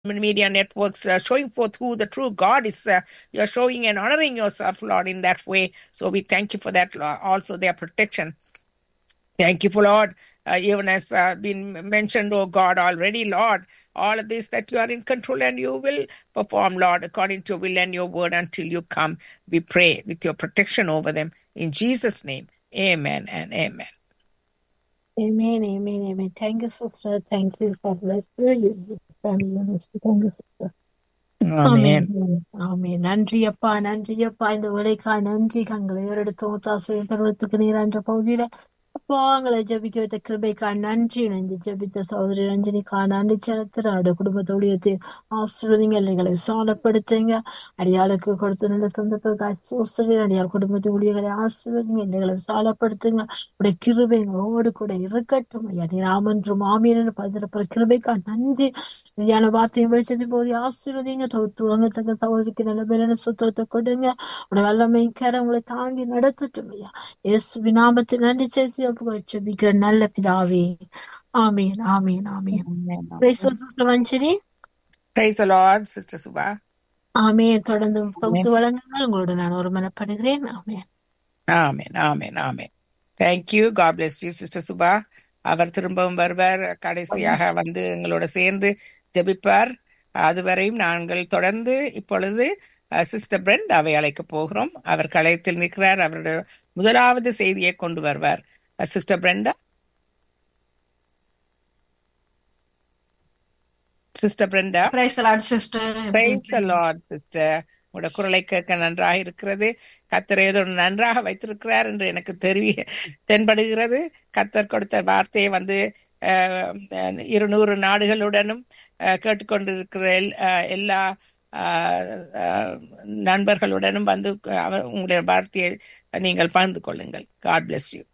media networks uh, showing forth who the true God is. Uh, you're showing and honoring yourself, Lord, in that way. So we thank you for that, Lord. Also, their protection. Thank you for Lord, uh, even as uh, been mentioned, oh God, already, Lord, all of this that you are in control and you will perform, Lord, according to your will and your word until you come. We pray with your protection over them in Jesus' name. Amen and amen. Amen, amen, amen. Thank you, sister. Thank you for that. You family ministry. Thank you, sister. Amen. ஆமென் நன்றி அப்பா நன்றி அப்பா இந்த வேலைக்கா நன்றி கங்களை ஏறெடுத்து ஒத்தாசையை தருவதற்கு நீர் என்ற பகுதியில அப்பா எங்களை ஜபிக்க வைத்த கிருபைக்கா நன்றி நன்றி ஜபித்த சகோதரி ரஞ்சனிக்கா நன்றி செலுத்துறாடு குடும்பத்தோடைய ஆசிர்வதிங்க எங்களை விசாலப்படுத்துங்க அடியாளுக்கு கொடுத்த நல்ல சொந்தத்துக்கு ஆசிரியர் அடியாள் குடும்பத்தை ஊழியர்களை ஆசிர்வதிங்க எங்களை விசாலப்படுத்துங்க உடைய கிருபை எங்களோடு கூட இருக்கட்டும் ஐயா நீ ராமன்றும் மாமியன் பதிரப்புற கிருபைக்கா நன்றி ஞான வார்த்தையை வெளிச்சத்தை போது ஆசீர்வதிங்க துவங்கத்தக்க சகோதரிக்கு நல்ல பலன சுத்தத்தை கொடுங்க உடைய வல்லமை கர உங்களை தாங்கி நடத்தட்டும் ஐயா இயேசு விநாமத்தில் நன்றி சேர்த்து ஜெபிக்கிற நல்ல பிதாவே ஆமீன் ஆமீன் ஆமீன் Praise the Lord, Sister வஞ்சனி Praise the Lord, Sister Subha. ஆமீன் தொடர்ந்து பகுத்து வழங்குங்கள் உங்களோட நான் ஒரு மனப்படுகிறேன் ஆமீன் amen amen amen thank you God bless you sister Subha அவர் திரும்பவும் வருவார் கடைசியாக வந்து எங்களோட சேர்ந்து ஜெபிப்பார் அதுவரையும் நாங்கள் தொடர்ந்து இப்பொழுது சிஸ்டர் பிரெண்ட் அவை அழைக்க போகிறோம் அவர் கலையத்தில் நிற்கிறார் அவருடைய முதலாவது செய்தியை கொண்டு வருவார் sister Brenda sister Brenda Praise the Lord, sister. Praise the Lord, sister. உங்களோட குரலை கேட்க நன்றாக இருக்கிறது கத்தர் ஏதோ நன்றாக வைத்திருக்கிறார் என்று எனக்கு தெரிய தென்படுகிறது கத்தர் கொடுத்த வார்த்தையை வந்து அஹ், இருநூறு நாடுகளுடனும் அஹ், கேட்டுக்கொண்டிருக்கிற எல்- அஹ், எல்லா அஹ், அஹ், நண்பர்களுடனும் வந்து அவ- உங்களுடைய வார்த்தையை நீங்கள் பகிர்ந்து கொள்ளுங்கள் God bless you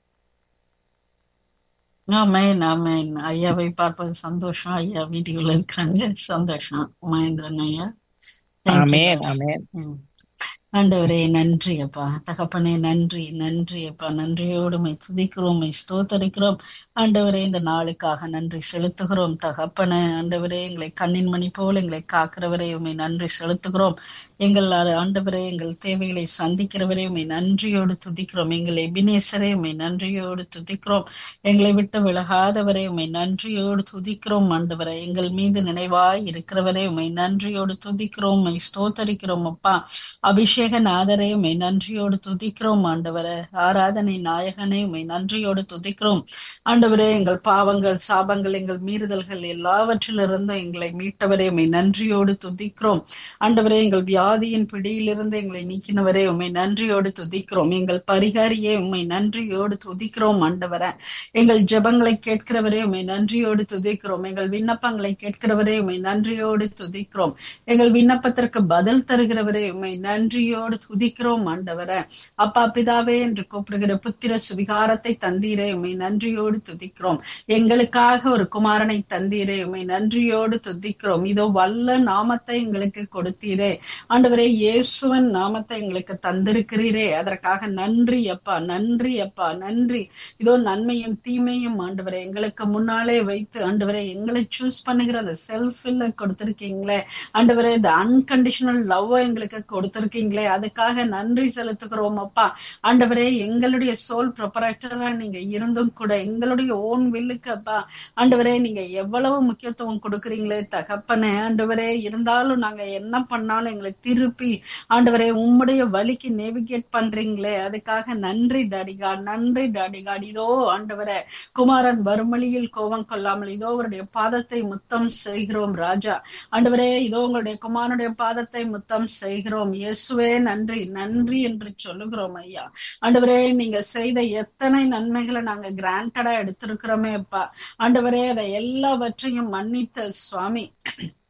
amen amen ஐயாவை பார்ப்பது சந்தோஷம் ஐயா வீடியோல இருக்காங்க சந்தோஷம் மகேந்திரன் ஐயா Thank you, ஆமென் Lord. ஆமென் ம். ஆண்டவரே நன்றி அப்பா தகப்பனே நன்றி நன்றி அப்பா நன்றியோடு உம்மை துதிக்கிறோம் உம்மை ஸ்தோத்தரிக்கிறோம் ஆண்டவரே இந்த நாளுக்காக நன்றி செலுத்துகிறோம் தகப்பனே ஆண்டவரே எங்களை கண்ணின் மணி போல எங்களை காக்கிறவரே உம்மை நன்றி செலுத்துகிறோம் எங்கள் ஆண்டவரே எங்கள் தேவைகளை சந்திக்கிறவரே உம்மை நன்றியோடு துதிக்கிறோம் எங்கள் எபினேசரே உம்மை நன்றியோடு துதிக்கிறோம் எங்களை விட்டு விலகாதவரே உம்மை நன்றியோடு துதிக்கிறோம் ஆண்டவரே எங்கள் மீது நினைவாய் இருக்கிறவரே உம்மை நன்றியோடு துதிக்கிறோம் உம்மை ஸ்தோத்தரிக்கிறோம் அப்பா அபிஷேக நாதரே உம்மை நன்றியோடு துதிக்கிறோம் ஆண்டவரே ஆராதனை நாயகனே உம்மை நன்றியோடு துதிக்கிறோம் ஆண்டவரே எங்கள் பாவங்கள் சாபங்கள் எங்கள் மீறுதல்கள் எல்லாவற்றிலிருந்தும் எங்களை மீட்டவரே உம்மை நன்றியோடு துதிக்கிறோம் ஆண்டவரே எங்கள் வியாதியின் பிடியிலிருந்து எங்களை நீக்கினவரே உம்மை நன்றியோடு துதிக்கிறோம் எங்கள் பரிகாரியே உம்மை நன்றியோடு துதிக்கிறோம் ஆண்டவரே எங்கள் ஜெபங்களை கேட்கிறவரே உம்மை நன்றியோடு துதிக்கிறோம் எங்கள் விண்ணப்பங்களை கேட்கிறவரே உம்மை நன்றியோடு துதிக்கிறோம் எங்கள் விண்ணப்பத்திற்கு பதில் தருகிறவரே உம்மை நன்றியோடு துதிக்கிறோம் ஆண்டவரே அப்பா பிதாவே என்று கூப்பிடுகிற புத்திர சுவிகாரத்தை தந்தீரே உம்மை நன்றியோடு துதிக்கிறோம் எங்களுக்காக ஒரு குமாரனை தந்தீரே உம்மை நன்றியோடு துதிக்கிறோம் இதோ வல்ல நாமத்தை எங்களுக்கு கொடுத்தீரே ஆண்டவரே இயேசுவன் நாமத்தை எங்களுக்கு தந்திருக்கிறீரே அதற்காக நன்றி அப்பா நன்றி அப்பா நன்றி இதோ நன்மையும் தீமையும் ஆண்டவரே எங்களுக்கு முன்னாலே வைத்து ஆண்டவரே எங்களை சூஸ் பண்ணுகிற அந்த செல்ஃபில் கொடுத்திருக்கீங்களே ஆண்டவரே இந்த அன்கண்டிஷனல் லவ் எங்களுக்கு கொடுத்திருக்கீங்களே அதுக்காக நன்றி செலுத்துகிறோம் அப்பா ஆண்டவரே எங்களுடைய சோல் ப்ரொப்பரேட்டரா நீங்க இருந்தும் கூட எங்களுடைய ஓன் வில்லுக்கு அப்பா ஆண்டவரே நீங்க எவ்வளவு முக்கியத்துவம் கொடுக்குறீங்களே தகப்பனே ஆண்டவரே இருந்தாலும் நாங்க என்ன பண்ணாலும் எங்களை திருப்பி ஆண்டவரே உம்முடைய வழிக்கு நேவிகேட் பண்றீங்களே அதுக்காக நன்றி டாடிகாட் நன்றி டாடிகாட் இதோ ஆண்டவரே குமாரன் வறுமொழியில் கோபம் கொள்ளாமல் இதோ அவருடைய பாதத்தை முத்தம் செய்கிறோம் ராஜா ஆண்டவரே இதோ உங்களுடைய குமாரனுடைய பாதத்தை முத்தம் செய்கிறோம் இயேசுவே நன்றி நன்றி என்று சொல்லுகிறோம் ஐயா ஆண்டவரே நீங்க செய்த எத்தனை நன்மைகளை நாங்க கிராண்டடா எடுத்திருக்கிறோமே அப்பா ஆண்டவரே அதை எல்லாவற்றையும் மன்னித்த சுவாமி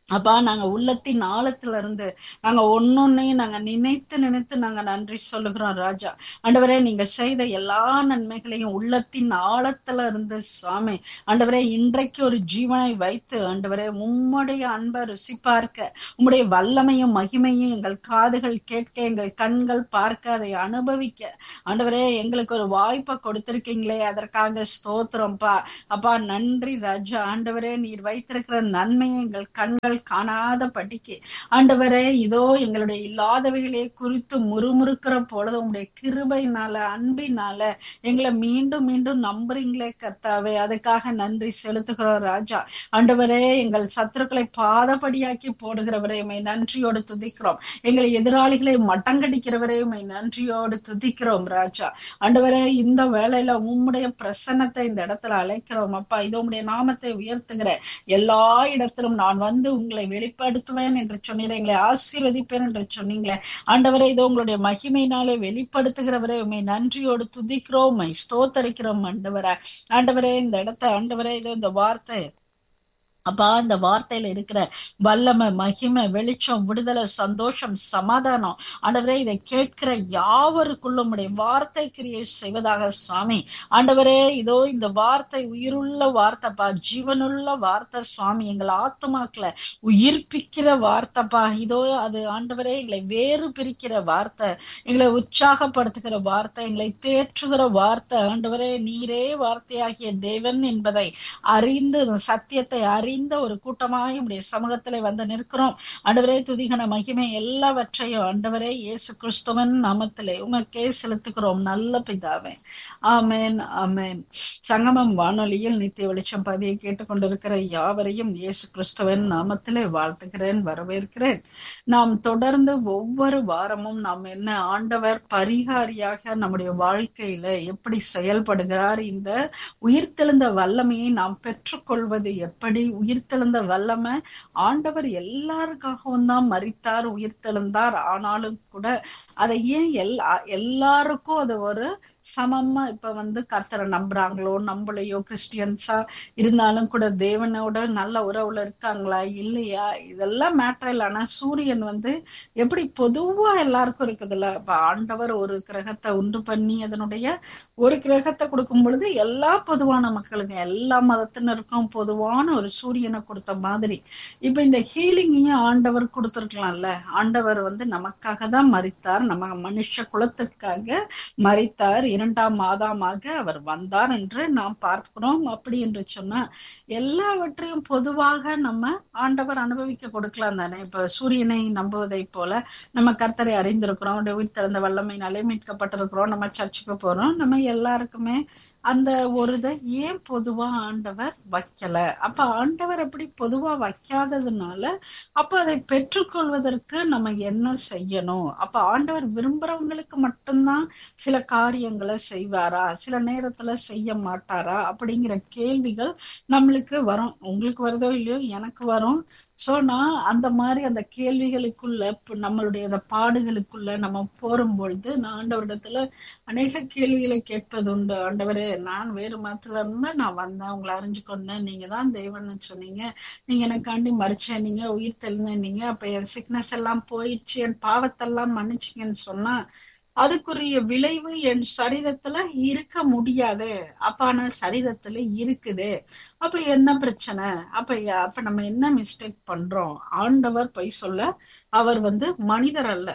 அப்பா நாங்க உள்ளத்தின் ஆழத்துல இருந்து நாங்க ஒன்னொன்னையும் நாங்க நினைத்து நினைத்து நாங்க நன்றி சொல்லுகிறோம் ராஜா ஆண்டவரே நீங்க செய்த எல்லா நன்மைகளையும் உள்ளத்தின் ஆழத்துல இருந்து சுவாமி ஆண்டவரே இன்றைக்கு ஒரு ஜீவனை வைத்து ஆண்டவரே உம்முடைய அன்பை ருசி பார்க்க உம்முடைய வல்லமையும் மகிமையும் எங்கள் காதுகள் கேட்க எங்கள் கண்கள் பார்க்க அதை அனுபவிக்க ஆண்டவரே எங்களுக்கு ஒரு வாய்ப்பை கொடுத்திருக்கீங்களே அதற்காக ஸ்தோத்திரம்ப்பா அப்பா நன்றி ராஜா ஆண்டவரே நீர் வைத்திருக்கிற நன்மையை எங்கள் கண்கள் காணாத படிக்கு ஆண்டவரே இதோ எங்களுடைய இல்லாதவைகளே குறித்து முறுமுறுக்கிற பொழுது உங்களுடைய கிருபைனால அன்பினால எங்களை மீண்டும் மீண்டும் நம்புறீங்களே கர்த்தாவே அதுக்காக நன்றி செலுத்துகிறோம் ராஜா ஆண்டவரே எங்கள் சத்துருக்களை பாதபடியாக்கி போடுகிறவரே உமை நன்றியோடு துதிக்கிறோம் எங்களை எதிராளிகளை மட்டங்கடிக்கிறவரே உமை நன்றியோடு துதிக்கிறோம் ராஜா ஆண்டவரே இந்த வேளையில உம்முடைய பிரசன்னத்தை இந்த இடத்துல அழைக்கிறோம் அப்பா இதோ உம்முடைய நாமத்தை உயர்த்துகிற எல்லா இடத்திலும் நான் வந்து உங்களை வெளிப்படுத்துவேன் என்று சொன்னீங்க எங்களை ஆசீர்வதிப்பேன் என்று சொன்னீங்களே ஆண்டவரே இதோ உங்களுடைய மகிமையினாலே வெளிப்படுத்துகிறவரே உண்மை நன்றியோடு துதிக்கிறோம் உம்மை ஸ்தோத்தரிக்கிறோம் ஆண்டவரே ஆண்டவரே இந்த இடத்த ஆண்டவரே இதோ இந்த வார்த்தை அப்பா இந்த வார்த்தையில இருக்கிற வல்லமை மகிமை வெளிச்சம் விடுதலை சந்தோஷம் சமாதானம் ஆண்டவரே இதை கேட்கிற யாவருக்குள்ளும் உடைய வார்த்தை கிரியை செய்வதாக சுவாமி ஆண்டவரே இதோ இந்த வார்த்தை உயிருள்ள வார்த்தைப்பா ஜீவனுள்ள வார்த்தை சுவாமி எங்கள் ஆத்மாக்களை உயிர்ப்பிக்கிற வார்த்தைப்பா இதோ அது ஆண்டவரே எங்களை வேறு பிரிக்கிற வார்த்தை எங்களை உற்சாகப்படுத்துகிற வார்த்தை எங்களை தேற்றுகிற வார்த்தை ஆண்டவரே நீரே வார்த்தையாகிய தேவன் என்பதை அறிந்து சத்தியத்தை அறிந்து ஒரு கூட்டமாய் உடைய சமூகத்திலே வந்து நிற்கிறோம் ஆண்டவரே துதிகன மகிமை எல்லாவற்றையும் ஆண்டவரே இயேசு கிறிஸ்துவன் நாமத்திலே உமக்கே செலுத்துகிறோம் நல்ல பிதாவே ஆமேன் ஆமேன் சங்கமம் வானொலியில் நித்திய வெளிச்சம் பதியை கேட்டுக்கொண்டிருக்கிற யாவரையும் இயேசு கிறிஸ்துவன் நாமத்திலே வாழ்த்துகிறேன் வரவேற்கிறேன் நாம் தொடர்ந்து ஒவ்வொரு வாரமும் நாம் என்ன ஆண்டவர் பரிகாரியாக நம்முடைய வாழ்க்கையில எப்படி செயல்படுகிறார் இந்த உயிர்த்தெழுந்த வல்லமையை நாம் பெற்றுக்கொள்வது எப்படி உயிர்த்தெழுந்த வல்லமை ஆண்டவர் எல்லாருக்காகவும் தான் மறித்தார் உயிர்த்தெழுந்தார் ஆனாலும் கூட அதை ஏன் எல்லா எல்லாருக்கும் அது ஒரு சமமா இப்ப வந்து கர்த்தரை நம்புறாங்களோ நம்பலையோ கிறிஸ்டியன்ஸா இருந்தாலும் கூட தேவனோட நல்ல உறவுல இருக்காங்களா இல்லையா இதெல்லாம் மேட்டர் இல்லை ஆனா சூரியன் வந்து எப்படி பொதுவா எல்லாருக்கும் இருக்குதுல்ல இப்ப ஆண்டவர் ஒரு கிரகத்தை உண்டு பண்ணி அதனுடைய ஒரு கிரகத்தை கொடுக்கும் பொழுது எல்லா பொதுவான மக்களுக்கும் எல்லா மதத்தினருக்கும் பொதுவான ஒரு சூரியனை கொடுத்த மாதிரி இப்ப இந்த ஹீலிங்கையும் ஆண்டவர் கொடுத்திருக்கலாம்ல ஆண்டவர் வந்து நமக்காக தான் மறித்தார் நம்ம மனுஷ குலத்திற்காக மறித்தார் இரண்டாம் மாதமாக அவர் வந்தார் என்று நாம் பார்க்கிறோம் அப்படி என்று சொன்னா எல்லாவற்றையும் பொதுவாக நம்ம ஆண்டவர் அனுபவிக்க கொடுக்கலாம் தானே இப்ப சூரியனை நம்புவதை போல நம்ம கர்த்தரை அறிந்திருக்கிறோம் உயிர் திறந்த வல்லமையினாலே மீட்கப்பட்டிருக்கிறோம் நம்ம சர்ச்சுக்கு போறோம் நம்ம எல்லாருக்குமே அந்த ஒரு இதை ஏன் பொதுவா ஆண்டவர் வைக்கல அப்ப ஆண்டவர் அப்படி பொதுவா வைக்காததுனால அப்ப அதை பெற்றுக்கொள்வதற்கு நம்ம என்ன செய்யணும் அப்ப ஆண்டவர் விரும்புறவங்களுக்கு மட்டும்தான் சில காரியங்களை செய்வாரா சில நேரத்துல செய்ய மாட்டாரா அப்படிங்கிற கேள்விகள் நம்மளுக்கு வரும் உங்களுக்கு வருதோ இல்லையோ எனக்கு வரும் சோ நான் அந்த மாதிரி அந்த கேள்விகளுக்குள்ள நம்மளுடைய அந்த பாடுகளுக்குள்ள நம்ம போரும் பொழுது நான் ஆண்டவரிடத்துல அநேக கேள்விகளை கேட்பது உண்டு ஆண்டவரே நான் வேறு மதத்துல இருந்தா நான் வந்தேன் உங்களை அறிஞ்சு கொண்டேன் நீங்க தான் தேவன்னு சொன்னீங்க நீங்க எனக்காண்டி மறிச்சேன் நீங்க உயிர் தெளிந்தீங்க அப்ப என் சிக்னஸ் எல்லாம் போயிடுச்சு என் பாவத்தெல்லாம் மன்னிச்சிங்கன்னு சொன்னா அதுக்குரிய விளைவு என் சரீரத்துல இருக்க முடியாது அப்ப ஆனா சரீரத்துல இருக்குது அப்ப என்ன பிரச்சனை அப்ப அப்ப நம்ம என்ன மிஸ்டேக் பண்றோம் ஆண்டவர் பொய் சொல்ல அவர் வந்து மனிதர் அல்ல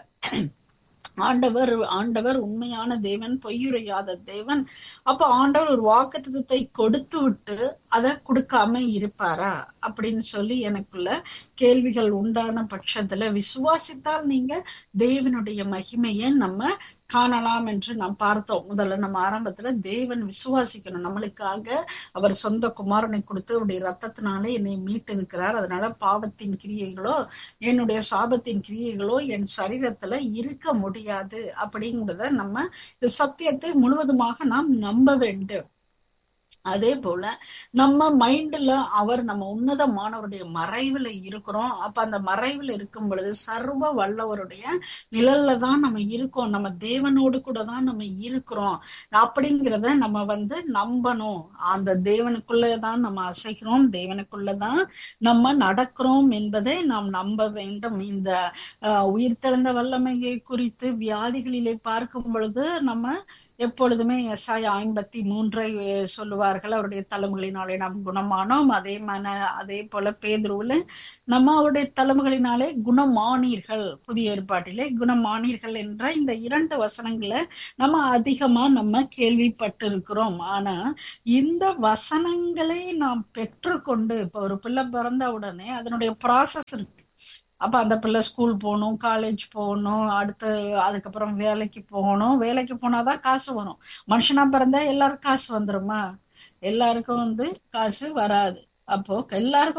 ஆண்டவர் ஆண்டவர் உண்மையான தேவன் பொய்யுரையாத தேவன் அப்ப ஆண்டவர் ஒரு வாக்குத்தத்தை கொடுத்து விட்டு அதை கொடுக்காம இருப்பாரா அப்படின்னு சொல்லி எனக்குள்ள கேள்விகள் உண்டான பட்சத்துல விசுவாசித்தால் நீங்க தேவனுடைய மகிமையை நம்ம காணலாம் என்று நாம் பார்த்தோம் முதல்ல நம்ம ஆரம்பத்துல தேவன் விசுவாசிக்கணும் நம்மளுக்காக அவர் சொந்த குமாரனை கொடுத்து அவருடைய ரத்தத்தினாலே என்னை மீட்டு இருக்கிறார் அதனால பாவத்தின் கிரியைகளோ என்னுடைய சாபத்தின் கிரியைகளோ என் சரீரத்துல இருக்க முடியாது அப்படிங்கிறத நம்ம சத்தியத்தை முழுவதுமாக நாம் நம்ப வேண்டும் அதே போல நம்ம மைண்ட்ல அவர் நம்ம உன்னதமானவருடைய மறைவுல இருக்கிறோம் அப்ப அந்த மறைவுல இருக்கும் பொழுது சர்வ வல்லவருடைய நிழல்ல தான் நம்ம இருக்கோம் நம்ம தேவனோடு கூட தான் நம்ம இருக்கிறோம் அப்படிங்கிறத நம்ம வந்து நம்பணும் அந்த தேவனுக்குள்ளதான் நம்ம அசைக்கிறோம் தேவனுக்குள்ளதான் நம்ம நடக்கிறோம் என்பதை நாம் நம்ப வேண்டும் இந்த அஹ், உயிர்த்தெழுந்த வல்லமையை குறித்து வியாதிகளிலே பார்க்கும் பொழுது நம்ம எப்பொழுதுமே எஸ்ஐ ஐம்பத்தி மூன்றை அஹ், சொல்லுவார்கள் அவருடைய தலைமுகளினாலே நாம் குணமானோம் அதே மன அதே போல பேதுருவுல நம்ம அவருடைய தலைமுகளினாலே குணமானீர்கள் புதிய ஏற்பாட்டிலே குணமானீர்கள் என்ற இந்த இரண்டு வசனங்களை நம்ம அதிகமா நம்ம கேள்விப்பட்டிருக்கிறோம் ஆனா இந்த வசனங்களை நாம் பெற்றுக்கொண்டு இப்ப ஒரு பிள்ளை பிறந்த உடனே அதனுடைய ப்ராசஸ் இருக்கு அப்ப அந்த பிள்ளை ஸ்கூல் போகணும் காலேஜ் போகணும் அடுத்து அதுக்கப்புறம் வேலைக்கு போகணும் வேலைக்கு போனாதான் காசு வரும் மனுஷனா பிறந்தா எல்லாருக்கும் காசு வந்துருமா எல்லாருக்கும் வந்து காசு வராது அப்போ எல்லாருக்கும்